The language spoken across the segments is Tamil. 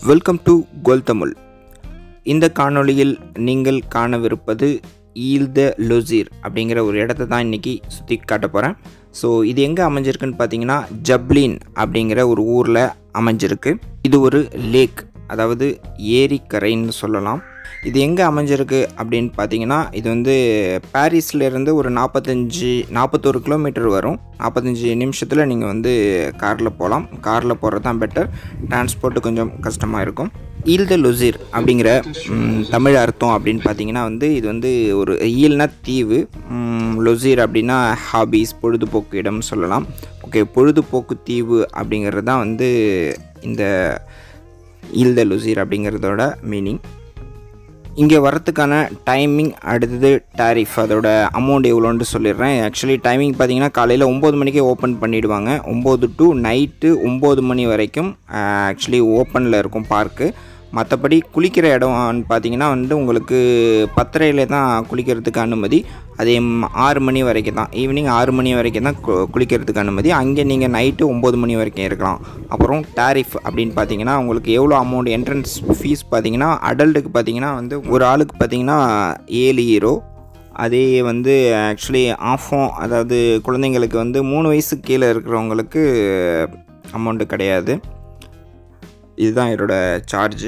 வெல்கம் டு கோல் தமிழ் இந்த காணொளியில் நீங்கள் காணவிருப்பது ஈல் த லொசீர் அப்படிங்கிற ஒரு இடத்த தான் இன்றைக்கி சுற்றி காட்ட போகிறேன் ஸோ இது எங்கே அமைஞ்சிருக்குன்னு பார்த்தீங்கன்னா ஜப்ளின் அப்படிங்கிற ஒரு ஊரில் அமைஞ்சிருக்கு இது ஒரு லேக் அதாவது ஏரிக்கரைன்னு சொல்லலாம் இது எங்கே அமைஞ்சிருக்கு அப்படின்னு பார்த்தீங்கன்னா இது வந்து பாரிஸ்ல இருந்து ஒரு நாற்பத்தஞ்சு நாற்பத்தோரு கிலோமீட்டர் வரும் நாற்பத்தஞ்சு நிமிஷத்தில் நீங்கள் வந்து காரில் போகலாம் காரில் போகிறது தான் பெட்டர் டிரான்ஸ்போர்ட்டு கொஞ்சம் கஷ்டமாக இருக்கும் ஈல் த லுசிர் அப்படிங்கிற ம், தமிழ் அர்த்தம் அப்படின்னு பார்த்தீங்கன்னா வந்து இது வந்து ஒரு ஈல்னா தீவு லொசீர் அப்படின்னா ஹாபீஸ் பொழுதுபோக்கு இடம் சொல்லலாம் ஓகே பொழுதுபோக்கு தீவு அப்டிங்கிறது தான் வந்து இந்த ஈல் த லுசீர் அப்படிங்கிறதோட மீனிங் இங்கே வரத்துக்கான டைமிங் அடுத்தது டாரிஃப் அதோட அமௌண்ட் எவ்வளோன்ட்டு சொல்லிடுறேன் ஆக்சுவலி டைமிங் பார்த்தீங்கன்னா காலையில் ஒம்பது மணிக்கே ஓப்பன் பண்ணிவிடுவாங்க ஒம்பது டு நைட்டு ஒம்பது மணி வரைக்கும் ஆக்சுவலி ஓப்பனில் இருக்கும் பார்க்கு மற்றபடி குளிக்கிற இடம்னு பார்த்தீங்கன்னா வந்து உங்களுக்கு பத்தரையில் தான் குளிக்கிறதுக்கு அனுமதி அதே ம், ஆறு மணி வரைக்கும் தான் ஈவினிங் ஆறு மணி வரைக்கும் தான் கு- குளிக்கிறதுக்கு அனுமதி அங்கே நீங்கள் நைட்டு ஒம்பது மணி வரைக்கும் இருக்கலாம் அப்புறம் டாரிஃப் அப்படின்னு பார்த்தீங்கன்னா உங்களுக்கு எவ்வளோ அமௌண்ட் என்ட்ரன்ஸ் ஃபீஸ் பார்த்தீங்கன்னா அடல்ட்டுக்கு பார்த்தீங்கன்னா வந்து ஒரு ஆளுக்கு பார்த்தீங்கன்னா ஏழு ஹீரோ அதே வந்து ஆக்சுவலி ஆஃபும் அதாவது குழந்தைங்களுக்கு வந்து மூணு வயசுக்கு கீழே இருக்கிறவங்களுக்கு அமௌண்ட்டு கிடையாது இதுதான் இதோட சார்ஜு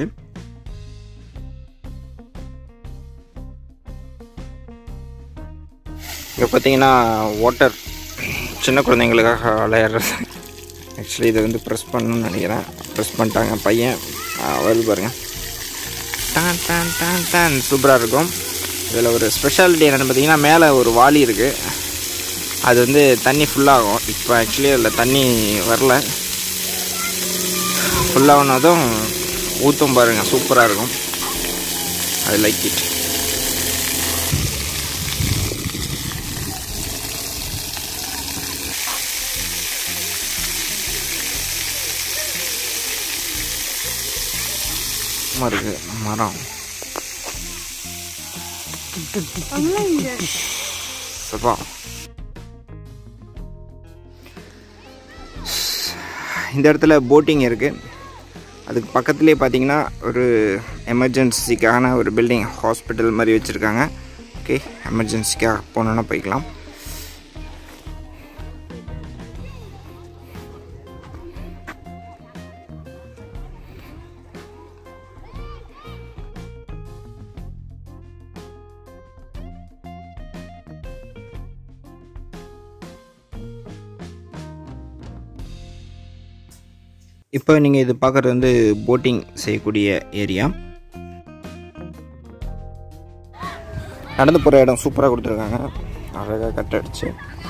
இங்கே பார்த்தீங்கன்னா வாட்டர் சின்ன குழந்தைங்களுக்காக விளையாடுறது ஆக்சுவலி இதை வந்து ப்ரெஸ் பண்ணணும்னு நினைக்கிறேன் ப்ரெஸ் பண்ணிட்டாங்க பையன் ஆ, வருது பாருங்க டான் டான் டான் டான் சூப்பராக இருக்கும் இதில் ஒரு ஸ்பெஷாலிட்டி என்னென்னு பார்த்தீங்கன்னா மேலே ஒரு வாளி இருக்குது அது வந்து தண்ணி ஃபுல்லாகும் இப்போ ஆக்சுவலி அதில் தண்ணி வரல ஃபுல்லாகனதும் ஊற்றும் பாருங்கள் சூப்பராக இருக்கும் ஐ லைக் இட் இருக்கு மரம் சப்பா இந்த இடத்துல போட்டிங் இருக்குது அதுக்கு பக்கத்துலேயே பார்த்தீங்கன்னா ஒரு எமர்ஜென்சிக்கான ஒரு பில்டிங் ஹாஸ்பிட்டல் மாதிரி வச்சுருக்காங்க ஓகே எமர்ஜென்சிக்காக போனோன்னா போய்க்கலாம் இப்போ நீங்கள் இது பார்க்குறது வந்து போட்டிங் செய்யக்கூடிய ஏரியா நடந்து போகிற இடம் சூப்பராக கொடுத்துருக்காங்க அழகாக கட் அடிச்சு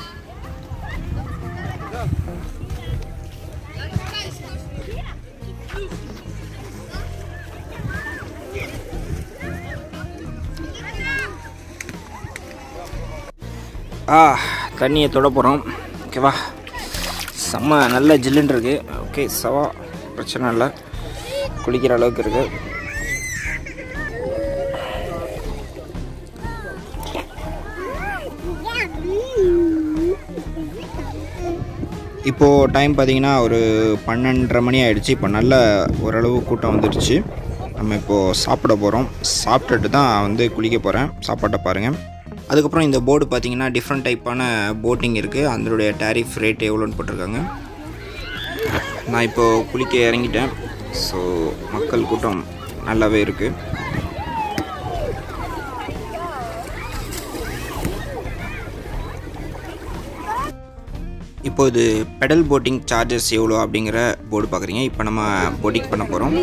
ஆ தண்ணியை தொட போகிறோம் ஓகேவா செம்ம நல்ல ஜில்லுன்னு இருக்கு ஓகே சவா பிரச்சனை இல்லை குளிக்கிற அளவுக்கு இருக்கு இப்போது டைம் பார்த்தீங்கன்னா ஒரு பன்னெண்டரை மணி ஆயிடுச்சு இப்போ நல்ல ஓரளவு கூட்டம் வந்துடுச்சு நம்ம இப்போது சாப்பிட போகிறோம் சாப்பிட்டுட்டு தான் வந்து குளிக்க போகிறேன் சாப்பாட்டை பாருங்கள் அதுக்கப்புறம் இந்த போர்டு பார்த்தீங்கன்னா டிஃப்ரெண்ட் டைப்பான போட்டிங் இருக்குது அதனுடைய டேரிஃப் ரேட் எவ்வளோன்னு போட்டிருக்காங்க நான் இப்போது குளிக்க இறங்கிட்டேன் ஸோ மக்கள் கூட்டம் நல்லாவே இருக்குது இப்போ இது பெடல் போட்டிங் சார்ஜஸ் எவ்வளோ அப்படிங்கிற போர்டு பார்க்குறீங்க இப்போ நம்ம போட்டிங் பண்ண போகிறோம்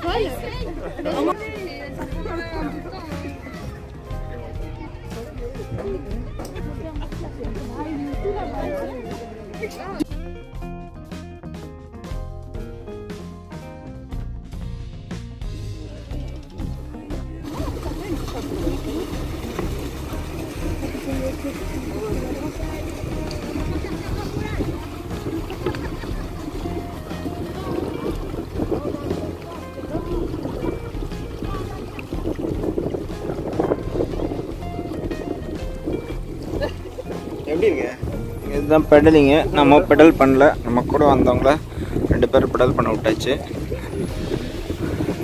எப்படி இருக்கு இதுதான் பெடலிங்கு நம்ம பெடல் பண்ணல நம்ம கூட வந்தவங்கள ரெண்டு பேரும் பெடல் பண்ண விட்டாச்சு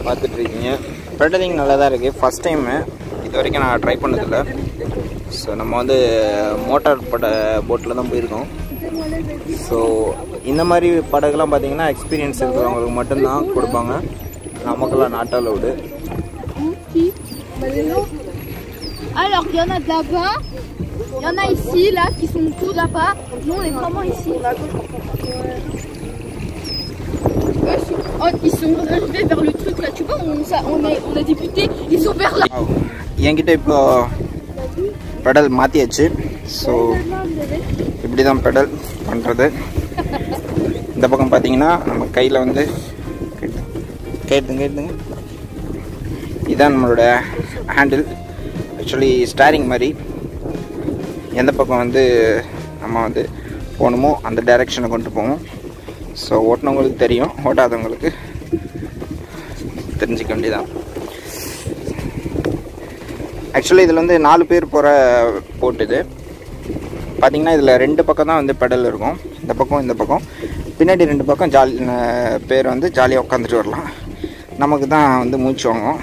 பார்த்துட்ருக்கீங்க பெடலிங் நல்லா தான் இருக்குது ஃபஸ்ட் டைமு இது வரைக்கும் நான் ட்ரை பண்ணதில்லை ஸோ நம்ம வந்து மோட்டார் பட போட்டில் தான் போயிருக்கோம் ஸோ இந்த மாதிரி படகுலாம் பார்த்தீங்கன்னா எக்ஸ்பீரியன்ஸ் இருக்கிறவங்களுக்கு மட்டும்தான் கொடுப்பாங்க நமக்கெல்லாம் not allowed Qui Alors, il y en a de là-bas, il y en a ici, là, qui sont tout là-bas. Nous, on est vraiment ici. Eux, ils sont, oh, ils sont arrivés vers le truc là, tu vois, on, ça- on, est, on a débuté, ils sont vers là. என்கிட்ட இப்போ பெடல் மாற்றியாச்சு ஸோ இப்படி தான் பெடல் பண்ணுறது இந்த பக்கம் பார்த்தீங்கன்னா நம்ம கையில் வந்து கேட்டுங்க கேட்டுங்க இதுதான் நம்மளோட ஹேண்டில் ஆக்சுவலி ஸ்டேரிங் மாதிரி எந்த பக்கம் வந்து நம்ம வந்து போகணுமோ அந்த டைரெக்ஷனை கொண்டு போவோம் ஸோ ஓட்டினவங்களுக்கு தெரியும் ஓட்டாதவங்களுக்கு தெரிஞ்சுக்க வேண்டியதான் ஆக்சுவலி இதில் வந்து நாலு பேர் போகிற போட் இது பார்த்தீங்கன்னா இதில் ரெண்டு பக்கம் தான் வந்து பெடல் இருக்கும் இந்த பக்கம் இந்த பக்கம் பின்னாடி ரெண்டு பக்கம் ஜாலி அஹ் பேர் வந்து ஜாலியாக உட்காந்துட்டு வரலாம் நமக்கு தான் வந்து மூச்சு வாங்கும்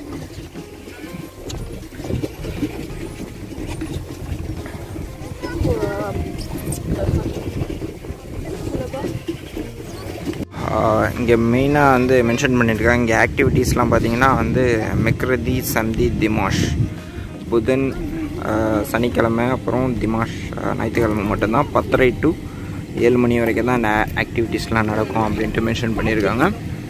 இங்கே மெயினாக வந்து மென்ஷன் பண்ணியிருக்காங்க இங்கே ஆக்டிவிட்டீஸ்லாம் பார்த்தீங்கன்னா வந்து மெக்ரதி சந்தி திமாஷ் புதன் ஆஹ், சனிக்கிழமை அப்புறம் திமாஷ் ஆஹ், ஞாயிற்றுக்கிழமை மட்டும்தான் பத்தரை டு ஏழு மணி வரைக்கும் தான் இந்த ஆக்டிவிட்டீஸ்லாம் நடக்கும் அப்படின்ட்டு மென்ஷன் பண்ணியிருக்காங்க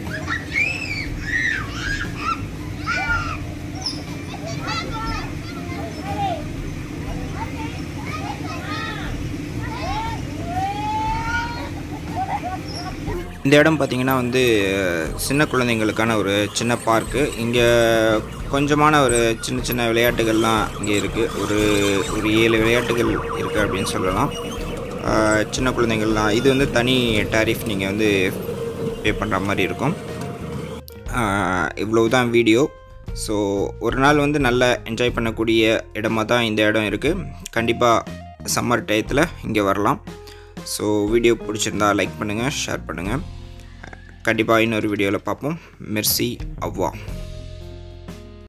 இந்த இடம் பார்த்தீங்கன்னா வந்து சின்ன குழந்தைங்களுக்கான ஒரு சின்ன பார்க்கு இங்கே கொஞ்சமான ஒரு சின்ன சின்ன விளையாட்டுகள்லாம் இங்கே இருக்குது ஒரு ஒரு ஏழு விளையாட்டுகள் இருக்குது அப்படின்னு சொல்லலாம் ஆஹ் சின்ன குழந்தைங்கள்லாம் இது வந்து தனி டாரிஃப் நீங்கள் வந்து பே பண்ணுற மாதிரி இருக்கும் இவ்வளவு தான் வீடியோ ஸோ ஒரு நாள் வந்து நல்லா என்ஜாய் பண்ணக்கூடிய இடமா தான் இந்த இடம் இருக்குது கண்டிப்பாக சம்மர் டயத்தில் இங்கே வரலாம் ஸோ வீடியோ பிடிச்சிருந்தா லைக் பண்ணுங்கள் ஷேர் பண்ணுங்கள் கண்டிப்பாக இன்னொரு வீடியோவில் பார்ப்போம் மெர்சி அவ்வா